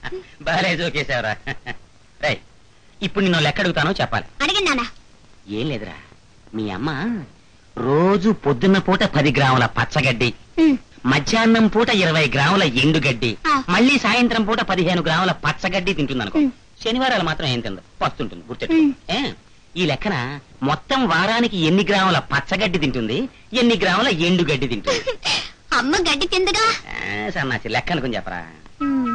బాలే జోకేశావురా రై ఇప్పుడు నిన్ను లెక్క అడుగుతానో చెప్పాలి అడగండి నాన్న ఏం లేదురా మీ అమ్మ రోజు పొద్దున్న పూట పది గ్రాముల పచ్చగడ్డి ఉమ్, మధ్యాహ్నం పూట ఇరవై గ్రాముల ఎండుగడ్డి ఆ. మళ్ళీ సాయంత్రం పూట పదిహేను గ్రాముల పచ్చగడ్డి తింటుందనుకో ఉమ్. శనివారాలు మాత్రం ఏం తిందు పస్తుంటుంది గుర్తెట్టు ఉమ్. ఏ ఈ లెక్కన మొత్తం వారానికి ఎన్ని గ్రాముల పచ్చగడ్డి తింటుంది ఎన్ని గ్రాముల ఎండుగడ్డి తింటుంది అమ్మ గడ్డి తిందగా ఆ, సన్నాసి లెక్క అనుకుని చెప్పరా ఉమ్,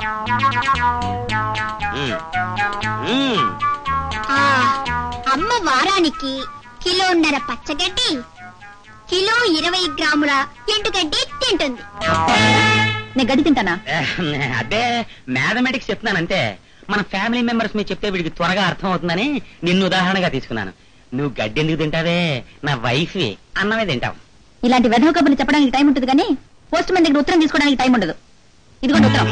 ఉమ్. ఉమ్. ఆ, అమ్మ వారానికి కిలోన్నర పచ్చగడ్డి కిలో ఇరవై గ్రాముల ఎండుగడ్డి తింటుంది నేను గడ్డి తింటానా అదే మ్యాథమెటిక్స్ చెప్తున్నాను అంతే మన ఫ్యామిలీ మెంబర్స్ మీద చెప్తే వీడికి త్వరగా అర్థం అవుతుందని నిన్ను ఉదాహరణగా తీసుకున్నాను నువ్వు గడ్డి ఎందుకు తింటావే నా వైఫ్ అన్నమే తింటావు ఇలాంటి వెధవ కబుర్లు చెప్పడానికి టైం ఉంటుంది కానీ పోస్ట్ మ్యాన్ దగ్గర ఉత్తరం తీసుకోవడానికి టైం ఉండదు ఇదిగోండి ఉత్తరం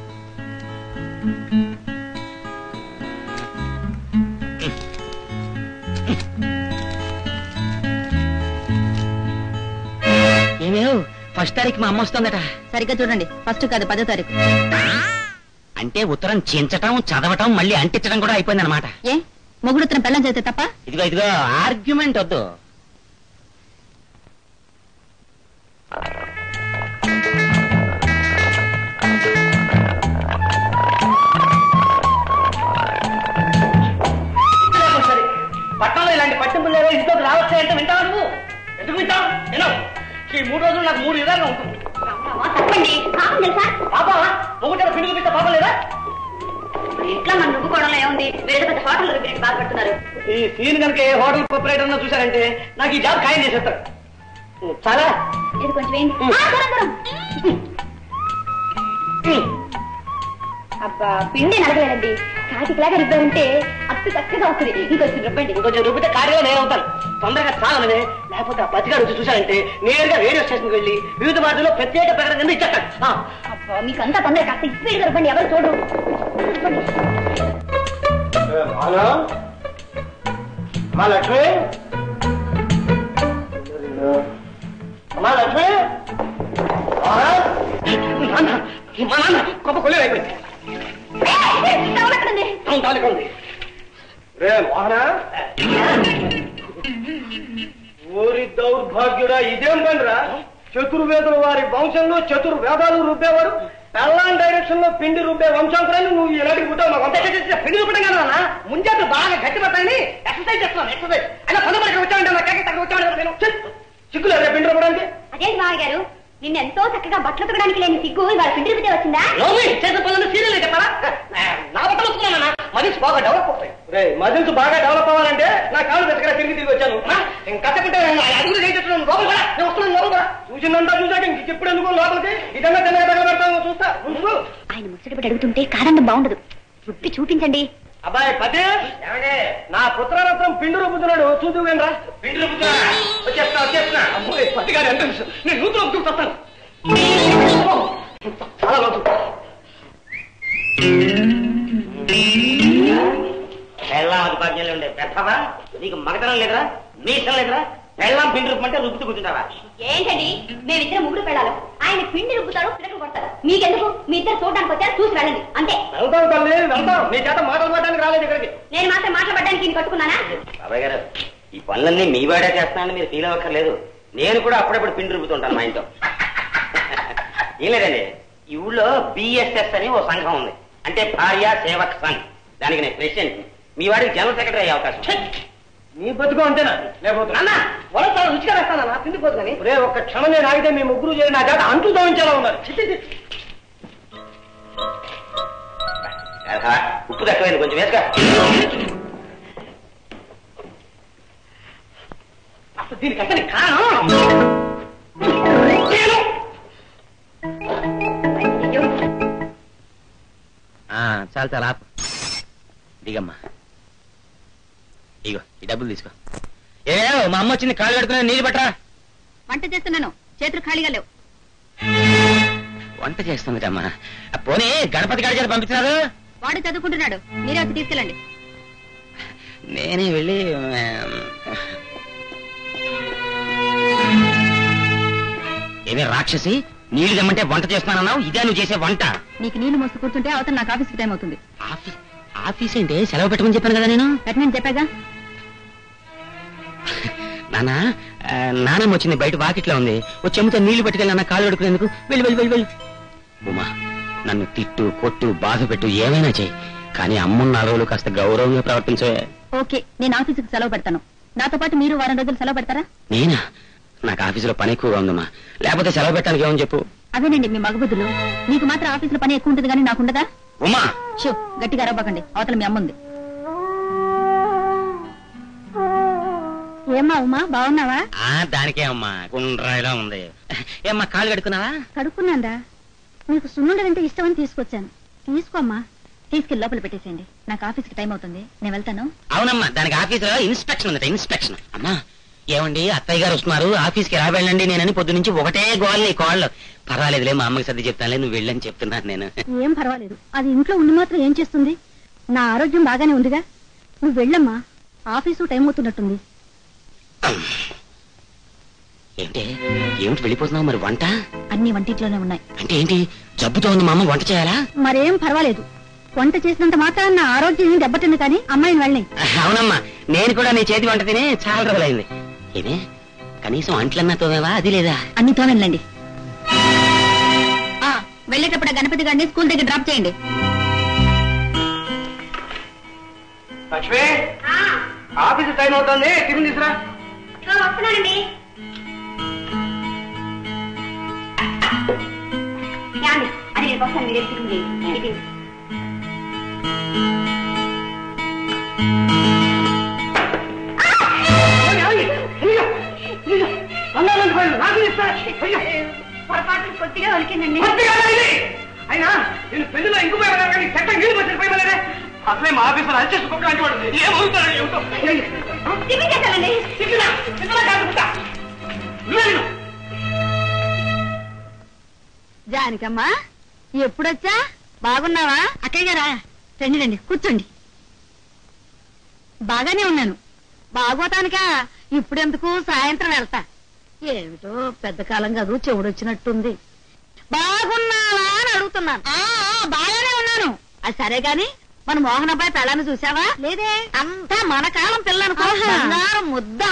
ఏమేవ్ ఫస్ట్ తారీఖు మా అమ్మ వస్తుందట సరిగ్గా చూడండి ఫస్ట్ కాదు పదో తారీఖు అంటే ఉత్తరం చించటం చదవటం మళ్ళీ అంటించడం కూడా అయిపోయింది అనమాట ఏ మొగుడు ఉత్తరం పెళ్ళం చేస్తే తప్ప ఇదిగో ఇదిగో ఆర్గ్యుమెంట్ వద్దు సరే పట్టణంలో ఇలాంటి పట్టింపులు లేవో ఇంట్లోకి రావచ్చాయంటే వింటావా నువ్వు ఎందుకు వింటావు వినవు ఈ మూడు రోజులు నాకు మూడు విధాలుగా ఉంటుంది తప్పండి కాదు తెలుసా పాపా ఒకటే పిండి చూపిస్తే పాపం లేదా ఇంట్లో మన రుబ్బుకోవడంలో ఏముంది వేరే పెద్ద హోటల్ రుబ్బినట్టు బాధపడుతున్నారు ఈ సీన్ కనుక ఏ హోటల్ ప్రొపరేటర్ చూశారంటే నాకు ఈ జాబ్ ఖాయం చేసేస్తాడు చాలా ఇది కొంచెం ఏంటి అబ్బా పిండి నలగలేదండి కాటికిలాగా రుబ్బారంటే అత్తు చక్కగా వస్తుంది ఇంకొంచెం రుబ్బండి ఇంకొంచెం రుబ్బితే కార్యంలో నేను అవుతాను తొందరగా చాలనే లేకపోతే ఆ బతిగాడు వచ్చి చూశారంటే నేరుగా రేడియో స్టేషన్కి వెళ్ళి వివిధ మార్గంలో ప్రత్యేక ప్రకటన కింద ఇచ్చేస్తాను ఆ, అబ్బా మీకు అంతా తొందరగా కాస్త స్పీడ్గా రుబ్బండి ఎవరు చూడరు రుబ్బండి. హలో మా లక్ష్మి మా లక్ష్మి నాన్న మా నాన్న గొప్ప కొల్లేరు అయిపోయింది టవల్ ఎక్కడుంది? అవును తాలూకా ఉంది రే మోహన ఊరి దౌర్భాగ్యుడా ఇదేం పనిరా చతుర్వేదుల వారి వంశంలో చతుర్వేదాలు రుబ్బేవారు పెళ్ళాం డైరెక్షన్ లో పిండి రుబ్బే వంశాంతరాన్ని నువ్వు ఇలాంటి పుట్టావు మాకు అంతే పిండి రుబ్బడం కదా నాన్న ముంజాత బాగా గట్టి పట్టాలని ఎక్సర్సైజ్ చేస్తున్నాను ఎక్సర్సైజ్ అయినా సొంత ఇక్కడ వచ్చామంటే నా కేక అక్కడ వచ్చామంటే నేను చిక్కులేదు పిండి రుబ్బడానికి అదేంటి మామయ్య గారు నిన్న ఎంతో చక్కగా బట్టలు ఉతకడానికి లేని సిగ్గు ఇవాళ పిండి రుబ్బితే వచ్చిందా లోమి చేసే పనులు సీరియల్ చెప్పాలా నా బట్టలు వస్తున్నానా మదిల్స్ బాగా డెవలప్ అవుతాయి రే మదిల్స్ బాగా డెవలప్ అవ్వాలంటే నా కాళ్ళు దగ్గర తిరిగి తిరిగి వచ్చాను కట్టకుంటే అడుగులు చేసేస్తున్నాను లోపల కూడా నేను వస్తున్నాను లోపల కూడా చూసిందంతా చూసాక ఇంక ఇప్పుడు ఎందుకు లోపలికి ఇదన్నా తిన్నగా తగలబెడతాను చూస్తా నువ్వు ఆయన ముచ్చటపడి అడుగుతుంటే కాదండం బాగుండదు రుబ్బి చూపించండి అబ్బాయి పదే నా పుత్రరత్నం పిండి రుబ్బుతున్నాడు చూద్దు రా పిండి రుబ్బుతున్నా వచ్చేస్తా వచ్చేస్తున్నా అమ్మాయి పత్తి గారి ఎంట్రన్స్ నేను నూతులు రుబ్బుతాను చాలా లోతు పెళ్ళాం అది భాగ్యంలో ఉండే పెద్దవా నీకు మగతనం లేదురా మీసం లేదురా పెళ్ళాం పిండి రుబ్బమంటే రుబ్బుతూ కూర్చుంటావా ఏంటండి మేమిద్దరం ముగ్గురు పెళ్ళాలి ఆయన పిండి రుబ్బుతాడు పిల్లలు కొడతాడు మీకెందుకు మీ ఇద్దరు చూడడానికి వచ్చారు చూసి వెళ్ళండి అంతే వెళ్తాం తల్లి వెళ్తాం మీ చేత మాటలు పడడానికి రాలేదు ఇక్కడికి నేను మాత్రం మాట్లాడడానికి ఈయన కట్టుకున్నానా బాబాయ్ గారు ఈ పనులన్నీ మీ వాడే చేస్తానని మీరు ఫీల్ అవ్వక్కర్లేదు నేను కూడా అప్పుడప్పుడు పిండి రుబ్బుతుంటాను మా ఇంట్లో ఏం లేదండి ఈ ఊళ్ళో బిఎస్ఎస్ అని ఓ సంఘం ఉంది అంటే భార్య సేవక్ సంఘ్ దానికి నేను ప్రెసిడెంట్ మీ వాడికి జనరల్ సెక్రటరీ అయ్యే అవకాశం ఉంది. నీ బతుకు అంతేనా లేకపోతే అన్న వల్ల చాలా రుచిగా వేస్తానన్నా తిండిపోదు కానీ రే ఒక్క క్షణం నేను ఆగితే మీ ముగ్గురు చేరి నా చేత అంటూ తోయించేలా ఉన్నారు చి, చి, చి. ఆహా, ఉప్పు తక్కువైంది కొంచెం వేసుగా అసలు దీనికంతా నీ కారణం నేను. చాలు చాలు ఆపు దిగమ్మా ఇగో ఈ డబ్బులు తీసుకో ఏ మా అమ్మ వచ్చింది కాళ్ళు కడుకున్నా నీళ్ళు పట్టరా వంట చేస్తున్నాను చేతులు ఖాళీగా లేవు వంట చేస్తుంది అమ్మా ఆ పోనీ గణపతి గారి గారు పంపించినారు వాడు చదువుకుంటున్నాడు మీరే వచ్చి తీసుకెళ్ళండి నేనే వెళ్ళి ఆ, ఏమే రాక్షసి నీళ్లు తెమ్మంటే వంట చేస్తానన్నావు ఇదే నువ్వు చేసే వంట నీకు నీళ్లు మోస్తూ కూర్చుంటే అవతల నాకు ఆఫీస్కి టైం అవుతుంది ఆఫీస్ ఆఫీస్ ఏంటి సెలవు పెట్టమని చెప్పాను కదా నేను పెట్టమని చెప్పాగా నానా ఆ, నానమ్మ వచ్చింది బయట వాకిట్లో ఉంది వచ్చి చెమ్ముతో నీళ్లు పట్టుకెళ్ళి నాన్న కాలు అడుకునేందుకు వెళ్ళి వెళ్ళి వెళ్ళి వెళ్ళి ఉమా నన్ను తిట్టు కొట్టు బాధ పెట్టు ఏమైనా చేయి కానీ అమ్మున్న రోజులు కాస్త గౌరవంగా ప్రవర్తించే ఓకే నేను ఆఫీస్కి సెలవు పెడతాను నాతో పాటు మీరు వారం రోజులు సెలవు పెడతారా నేనా నాకు ఆఫీసులో పని ఎక్కువగా ఉందమ్మా లేకపోతే సెలవు పెట్టడానికి ఏమని చెప్పు అదేనండి మీ మగబుద్ధులు మీకు మాత్రం ఆఫీసులో పని ఎక్కువ ఉంటుంది కానీ నాకుండదా ఉమా షో గట్టిగా అరవకండి అవతల మీ అమ్ముంది ఏమ్మా ఉమా బాగున్నావా ఆ దానికే అమ్మా గుండ్రాయిలా ఉంది ఏమ్మా కాలు కడుక్కున్నావా కడుక్కున్నాందా మీకు సున్నుండదంటే ఇష్టమని తీసుకొచ్చాను తీసుకోమ్మా తీసుకెళ్ళి లోపల పెట్టేసేయండి నాకు ఆఫీస్కి టైం అవుతుంది నేను వెళ్తాను అవునమ్మా దానికి ఆఫీసులో ఇన్స్పెక్షన్ ఉందట ఇన్స్పెక్షన్ అమ్మా ఏమండి అత్తయ్య గారు వస్తున్నారు ఆఫీస్కి ఎలా వెళ్ళండి నేనని పొద్దు నుంచి ఒకటే గోల్ నీ కాళ్ళు పర్వాలేదులే మా అమ్మకి సర్ది చెప్తానులే నువ్వు వెళ్ళని చెప్తున్నాను నేను ఏం పర్వాలేదు అది ఇంట్లో ఉండి మాత్రం ఏం చేస్తుంది నా ఆరోగ్యం బాగానే ఉందిగా నువ్వు వెళ్ళమ్మా ఆఫీసు టైం అవుతున్నట్టుంది ఏంటి ఏమిటి వెళ్ళిపోతున్నావు మరి వంట అన్ని వంటింట్లోనే ఉన్నాయి అంటే ఏంటి జబ్బుతో ఉంది మా అమ్మ వంట చేయాలా మరేం పర్వాలేదు వంట చేసినంత మాత్రం నా ఆరోగ్యం ఏం దెబ్బతింది కానీ అమ్మాయిని వెళ్ళని అవునమ్మా నేను కూడా నీ చేతి వంట తినే చాలా రోజులైంది ఏమే కనీసం అంట్లన్నా తోమేవా అది లేదా అన్ని తోమెళ్ళండి వెళ్ళేటప్పుడు ఆ గణపతి గారిని స్కూల్ దగ్గర డ్రాప్ చేయండి లక్ష్మి ఆఫీస్ టైం అవుతుంది టిఫిన్ తీసురా వస్తున్నానండి అది నేను వస్తాను మీరు ఎత్తుకుంది పొరపాటు కొద్దిగా వలికిందండి అయినా నేను పెళ్లిలో ఇంకు పోయి కానీ చట్టం నీళ్ళు వచ్చి పోయి అసలే మా ఆఫీసులో అరిచేసి కుక్క అంటే వాడు ఏమవుతాడు ఏమిటో టిఫిన్ చేశానండి తిట్టురా, తిట్టురా కాదు కుక్క. నువ్వే తిను. జానికమ్మా ఎప్పుడొచ్చా బాగున్నావా అక్కయ్య గారా రండి రండి కూర్చోండి బాగానే ఉన్నాను బాగోతానికా ఇప్పుడెందుకు సాయంత్రం వెళ్తా ఏమిటో పెద్ద కాలం కాదు చెవుడొచ్చినట్టుంది బాగున్నావా అని అడుగుతున్నాను బాగానే ఉన్నాను అది సరే గాని మన మోహన్ అబ్బాయి పెళ్ళాన్ని చూసావా లేదే అంతా మన కాలం పిల్లను బంగారం ముద్ద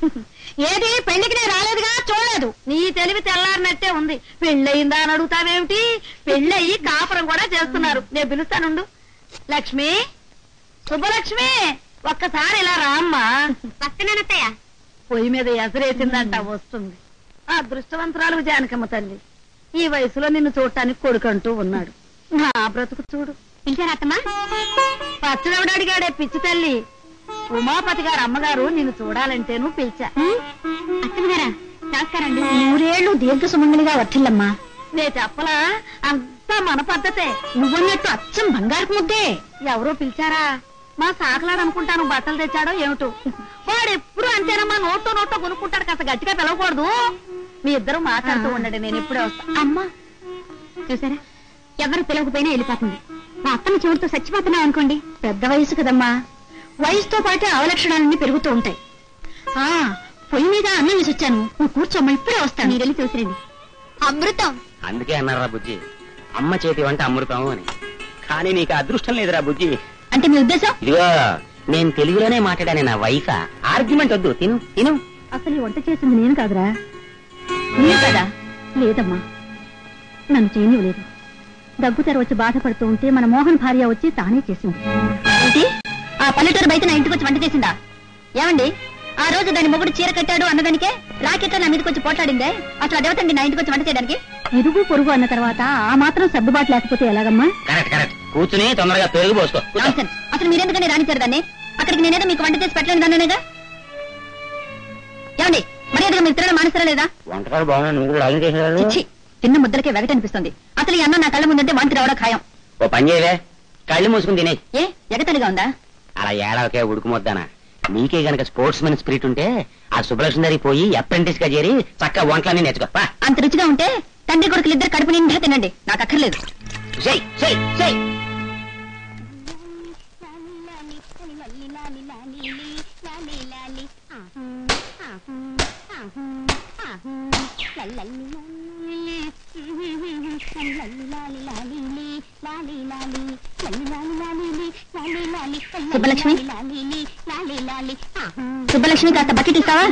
ఏది పెళ్లికి నేను రాలేదుగా చూడలేదు నీ తెలివి తెల్లారినట్టే ఉంది పెళ్ళయిందా అని అడుగుతావేమిటి పెళ్ళయి కాపురం కూడా చేస్తున్నారు నేను పిలుస్తానుండు లక్ష్మి శుభలక్ష్మి ఒక్కసారి ఇలా రామ్మా పక్కనత్తయ్య పొయ్యి మీద ఎసరేసిందంట వస్తుంది ఆ దృష్టవంతురాలు జానకమ్మ తల్లి ఈ వయసులో నిన్ను చూడటానికి కొడుకంటూ ఉన్నాడు నా బ్రతుకు చూడు పిలిచారత్తమ్మా పచ్చడవిడ అడిగాడే పిచ్చి తల్లి ఉమాపతి గారు అమ్మగారు నిన్ను చూడాలంటేను పిలిచా అత్తమ్మగారా నమస్కారం అండి నూరేళ్లు దీర్ఘ సుమంగళిగా వర్తిల్లమ్మా నే చెప్పలా అంతా మన పద్ధతే నువ్వన్నట్టు అచ్చం బంగారు ముద్దే ఎవరో పిలిచారా మా సాకలాడనుకుంటాను బట్టలు తెచ్చాడో ఏమిటో వాడు ఎప్పుడు అంతేనమ్మా నోటో నోటో కొనుక్కుంటాడు కాస్త గట్టిగా పిలవకూడదు మీ ఇద్దరు మాట్లాడుతూ ఉండండి నేను ఎప్పుడే వస్తా అమ్మా చూసారా ఎవరు పిలవకపోయినా వెళ్ళిపోతుంది మా అత్తమ్మ చెవులతో చచ్చిపోతున్నాం అనుకోండి పెద్ద వయసు కదమ్మా వయసుతో పాటే అవలక్షణాలన్నీ పెరుగుతూ ఉంటాయి ఆ పొయ్యి మీద అన్నం వేసి వచ్చాను నువ్వు కూర్చోమ్మా ఇప్పుడే వస్తాను మీరు వెళ్ళి చూసిరండి అమృతం అందుకే అన్నారా బుజ్జి అమ్మ చేతి వంట అమృతం అని కానీ నీకు అదృష్టం లేదురా బుజ్జి అంటే మీ ఉద్దేశం ఇదిగో నేను తెలుగులోనే మాట్లాడాను నా వైఫ్ ఆర్గ్యుమెంట్ వద్దు తిను తిను అసలు ఈ వంట చేసింది నేను కాదురా నేను కదా లేదమ్మా నన్ను చేయనివ్వలేదు దగ్గుతారు వచ్చి బాధపడుతూ ఉంటే మన మోహన్ భార్య వచ్చి తానే చేసింది ఏంటి ఆ పల్లెటూరు బయట నా ఇంటికి వచ్చి వంట చేసిందా ఏమండి ఆ రోజు దాని మొగుడు చీర కట్టాడు అన్నదానికే రాకెట్ నా మీదకి వచ్చి పోట్లాడిందే అసలు అదేవతండి నా ఇంటికి వచ్చి వంట చేయడానికి ఇరుగు పొరుగు అన్న తర్వాత ఆ మాత్రం సర్దుబాటు లేకపోతే ఎలాగమ్మా కరెక్ట్ కరెక్ట్ కూర్చుని తొందరగా పెరుగు పోసుకో కూర్చో. నాన్సెన్స్. అసలు మీరెందుకని రానిచ్చారు దాన్ని అక్కడికి నేనేదో మీకు వంట చేసి పెట్టలేను దాన్నేగా ఏమండి మరి ఎదుగు మీరు తినడం మానేస్తారా లేదా వంటకాలు బాగున్నా నువ్వు కూడా లాగిన్ చేసేవాడు చిచ్చి తిన్న ముద్దలకే వెగట అనిపిస్తుంది అసలు ఈ అన్నం నా కళ్ళ ముందంటే వాంతి రావడం ఖాయం ఓ పని చేయలే కళ్ళు మూసుకుని తినే ఏ ఎగతలిగా ఉందా అలా ఏడవకే ఉడుకుమొద్దానా నీకే గనక స్పోర్ట్స్ మెన్ స్పిరిట్ ఉంటే ఆ సుబ్బలక్ష్మి దగ్గరికి పోయి అప్రెంటిస్ గా చేరి చక్క వంటలన్నీ నేర్చుకో పా. అంత రుచిగా ఉంటే తండ్రి కొడుకులు ఇద్దరు కడుపు నిండా తినండి నాకు అక్కర్లేదు చెయ్, చెయ్, చెయ్. సుబ్బలక్ష్మి సుబ్బలక్ష్మి కాస్త బకెట్ ఇస్తావా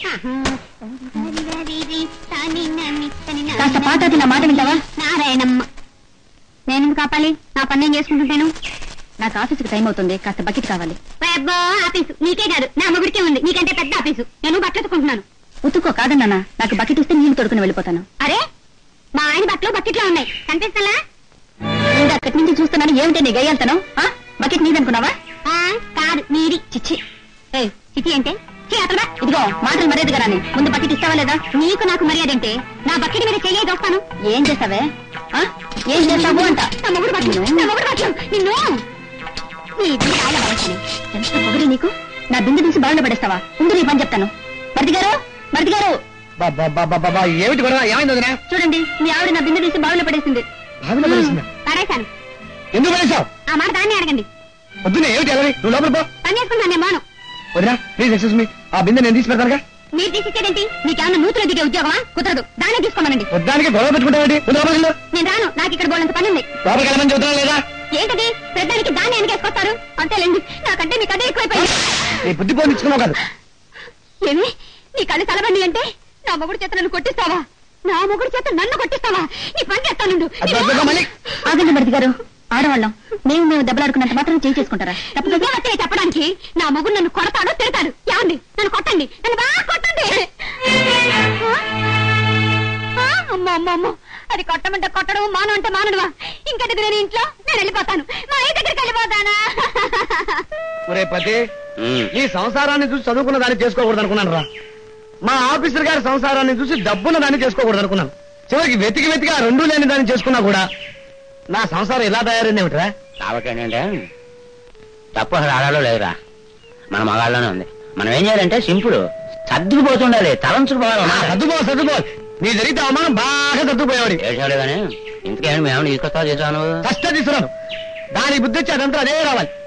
కాస్త పాట అది నా మాట వింటావా నారాయణమ్మ నేను కాపాలి నా పని నేను చేసుకుంటుంటాను నాకు ఆఫీసుకి టైం అవుతుంది కాస్త బకెట్ కావాలి ఆఫీసు నీకే కాదు నా మొగుడికే ఉంది నీకంటే పెద్ద ఆఫీసు నేను బట్టెత్తుకుంటున్నాను ఉతుక్కో కాదన్నా నాకు బకెట్ ఇస్తే నీళ్ళు తొడుకుని వెళ్ళిపోతాను అరే మా ఆయన బట్టలు బకెట్లో ఉన్నాయి కనిపిస్తలా అక్కడి నుంచి చూస్తున్నాను ఏమిటి నీ గయ్యాల్తాను బకెట్ నీదనుకున్నావా కాదు నీది చిచ్చి ఏ చిచ్చి అంటే ఛీ, అతను రా. ఇదిగో మాటలు మర్యాదగా రాని ముందు బకెట్ ఇస్తావా లేదా నీకు నాకు మర్యాద అంటే నా బకెట్ మీద చెయ్యి వస్తాను ఏం చేస్తావే ఆ? ఏం చేస్తావు అంట నా మొగుడు బట్టలు నా మొగుడు బట్టలు నిన్ను నీ బిడ్డ ఆయన పడేస్తాను. ఎంత పొగరి నీకు నా బిందు తీసి బావిలో పడేస్తావా ముందు నీ పని చెప్తాను మరిది గారు మరిది గారు బాబా ఏమిటి గొడవ ఏమైంది వదినా చూడండి మీ ఆవిడ నా బిందు తీసి బావిలో పడేసింది బావిలో పడేసిందా? పడేశాను ఎందుకు పడేసావు ఆ మాట దాన్ని అడగండి వద్దునే ఏమిటి ఎలా నువ్వు లోపల పో పని చేసుకుంటాను నేను మాను వదినా ప్లీజ్ ఎక్స్క్యూజ్ మీ ఆ బిందె నేను తీసి పెడతానుగా మీరు తీసిచ్చేదేంటి మీకేమన్నా నూతులు దిగే ఉద్యోగమా కుదరదు దాన్ని తీసుకోమనండి వద్దానికి గొడవ పెట్టుకుంటావేంటి ముందు లోపలికి వెళ్ళు. నేను రాను నాకు ఇక్కడ బోలంత పని ఉంది లోపలికి వెళ్ళమని చెబుతున్నా లేదా ఏంటది పెద్దానికి దాన్ని వెనకేసుకొస్తారు అంతేలేండి నాకంటే మీ కదే ఎక్కువైపోయింది నీ బుద్ధి పోనిచ్చుకున్నావు కాదు ఏమి నీ కళ్ళు తలబండి అంటే నా మొగుడు చేత నన్ను కొట్టిస్తావా నా మొగుడు చేత నన్ను కొట్టిస్తావా నీ పని చేస్తానుండు అబ్బా, అబ్బా, మళ్ళీ. ఆగండి మరిది గారు ఆడవాళ్ళం మేము మేము దెబ్బలాడుకున్నంత మాత్రం చేయి చేసుకుంటారా తప్పకుండా వచ్చే చెప్పడానికి నా మొగుడు నన్ను కొడతాడు తిడతాడు ఏమండి నన్ను కొట్టండి నన్ను బాగా కొట్టండి ఆ? అమ్మో అమ్మో అమ్మో అది కొట్టమంటే కొట్టడం మాను అంటే మానడువా ఇంకెందుకు నేను ఇంట్లో నేను వెళ్ళిపోతాను మా అయ్య దగ్గరికి వెళ్ళిపోతానా ఒరే పతి ఈ సంసారాన్ని చూసి చదువుకున్న దాన్ని చేసుకోకూడదు అనుకున్నాను రా మా ఆఫీసర్ గారి సంసారాన్ని చూసి డబ్బున్న దాన్ని చేసుకోకూడదు అనుకున్నాను చివరికి వెతికి వెతికి ఆ రెండూ లేని దాన్ని చేసుకున్నా కూడా నా సంసారం ఇలా తయారైంది ఏమిట్రా కాబట్టి ఏంటంటే తప్పు అసలు ఆడాలో లేదురా మన మగాళ్ళలోనే ఉంది మనం ఏం చేయాలంటే సింపుల్ సర్దుకుపోతుండాలి తలంచుకుపోవాలి సర్దుకో సర్దుకో నీ జరిగితే అవమానం బాగా సర్దుకుపోయేవాడి ఏడ్చాడు కానీ ఇంతకేమో మేము తీసుకొస్తావు చేసావు నువ్వు కష్టం తీసుకున్నాను దాని బుద్ధి వచ్చి అదంతా అదే రావాలి